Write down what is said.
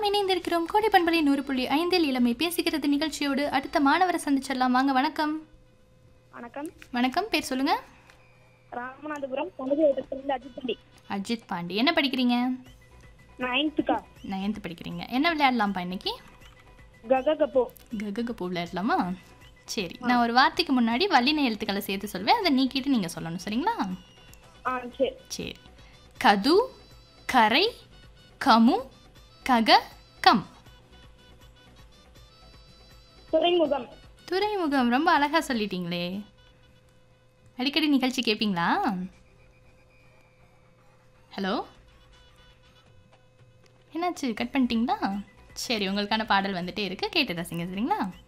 நாம் இணைந்திருக்கிறோம் கோடை பண்பலை நூறு புள்ளி ஐந்தில் இளமை பேசுகிறது நிகழ்ச்சியோடு அடுத்த மாணவரை சந்திச்சிடலாம் வாங்க வணக்கம் வணக்கம் வணக்கம் பேர் சொல்லுங்க ராமநாதபுரம் தமிழகத்தில் அஜித் பண்டி அஜித் பாண்டி என்ன படிக்கிறீங்க நைன்த்துக்கா நைன்த்து படிக்கிறீங்க என்ன விளையாடலாம்ப்பா இன்னைக்கு கக கப்போ கககப்பூ விளையாடலாமா சரி நான் ஒரு வார்த்தைக்கு முன்னாடி வல்லின எழுத்துக்களை சேர்த்து சொல்வேன் அதை நீக்கிட்டு நீங்கள் சொல்லணும் சரிங்களா ஆ சரி சரி கது கரை கமு கக கம் துறைமுகம் துறைமுகம் ரொம்ப அழகாக சொல்லிட்டீங்களே அடிக்கடி நிகழ்ச்சி கேட்பீங்களா ஹலோ என்னாச்சு கட் பண்ணிட்டீங்களா சரி உங்களுக்கான பாடல் வந்துட்டே இருக்கு கேட்டு ரசிங்க சரிங்களா